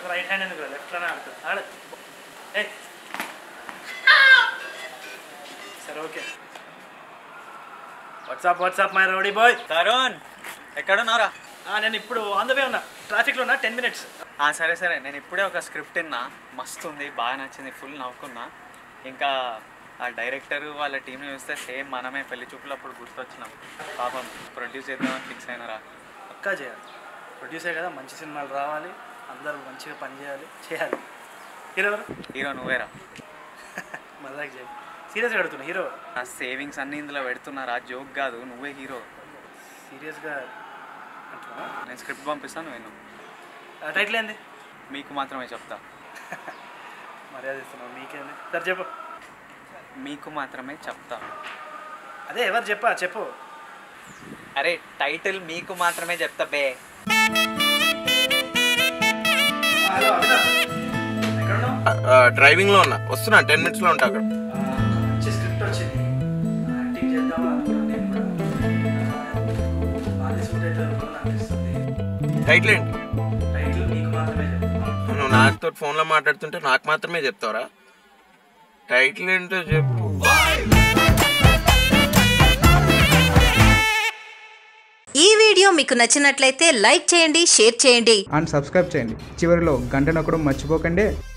right hand ఎందుకు లెఫ్ట్లోనే ఆడుతుంది ఆడ ఏ సరే okay WhatsApp WhatsApp my rowdy boy Tarun ఎక్కడున్నారా నేను ఇప్పుడు ఆన్ ద వే ఉన్నా ట్రాఫిక్లో ఉన్నా టెన్ మినిట్స్ ఆ, సరే సరే నేను ఇప్పుడే ఒక స్క్రిప్ట్ విన్నా మస్తు ఉంది బాగా నచ్చింది ఫుల్ నవ్వుకున్నా ఇంకా ఆ డైరెక్టర్ వాళ్ళ టీంని చూస్తే సేమ్ మనమే పెళ్లి చూపులప్పుడు గుర్తొచ్చినాం పాపం ప్రొడ్యూస్ చేద్దామని ఫిక్స్ అయినరా పక్కా చేయాలి ప్రొడ్యూసర్ కదా మంచి సినిమాలు రావాలి అందరూ మంచిగా పని చేయాలి చేయాలి హీరో ఎవరు హీరో నువ్వేరా మజాక్ చేయాలి సీరియస్గా అడుగుతున్నా హీరో నా సేవింగ్స్ అన్ని ఇందులో పెడుతున్నారా జోక్ కాదు నువ్వే హీరో సీరియస్గా అంటున్నా నేను స్క్రిప్ట్ పంపిస్తాను నేను టైటిల్ ఏంది మీకు మాత్రమే చెప్తా మర్యాద ఇస్తున్నావు మీకేంది సరే చెప్పు మీకు మాత్రమే చెప్తా అదే ఎవరు చెప్పా చెప్పు అరే టైటిల్ మీకు మాత్రమే చెప్తా బే హలో అభినవ్ ఎక్కడ ఉన్నావు డ్రైవింగ్ లో ఉన్నా వస్తున్నా టెన్ మినిట్స్ లో ఉంటా అక్కడ ఆ, మంచి స్క్రిప్ట్ వచ్చింది యాక్టింగ్ చేద్దామని అనుకున్నాను నేను కూడా బాగా సూట్ అవుతుంది అనుకున్నాను అనిపిస్తుంది టైటిల్ ఏంటి టైటిల్ మీకు మాత్రమే చెప్తాను నువ్వు నాతో ఫోన్ లో మాట్లాడుతుంటే నాకు మాత్రమే చెప్తావరా టైటిల్ ఏంటో చెప్పు ఈ వీడియో మీకు నచ్చినట్లయితే లైక్ చేయండి షేర్ చేయండి అండ్ సబ్స్క్రైబ్ చేయండి చివరిలో గంట నొక్కడం మర్చిపోకండి